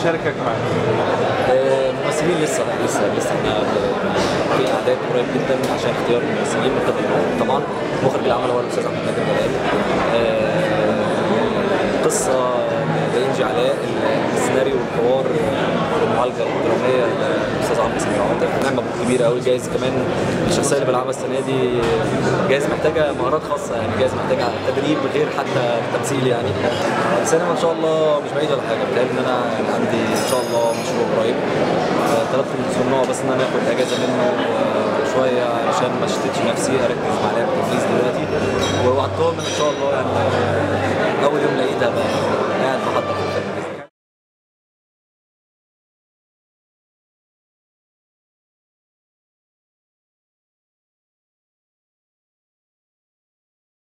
يشاركك معاك؟ آه، ممثلين لسه لسه لسه احنا في اعداد قريب جدا عشان اختيار الممثلين متفقين طبعا مخرج العمل هو الاستاذ عبد المجيد جلال آه، قصه لانجي علاء السيناريو والحوار والمعالجه الدراميه الاستاذ عمرو سمير عاطف نعمه كبيره قوي جايز كمان الشخصيه اللي بلعبها السنه دي جايز محتاجه مهارات خاصه يعني جايز محتاجه تدريب غير حتى التمثيل يعني السينما ان شاء الله مش بعيد ولا حاجه بتهيألي ان انا عندي ان شاء الله مشروع قريب آه، طلبت من صناع بس ان انا اخد اجازه منه آه، شويه علشان ما اشتتش نفسي اركز مع لعب التنفيذ دلوقتي ووعدتهم ان ان شاء الله يعني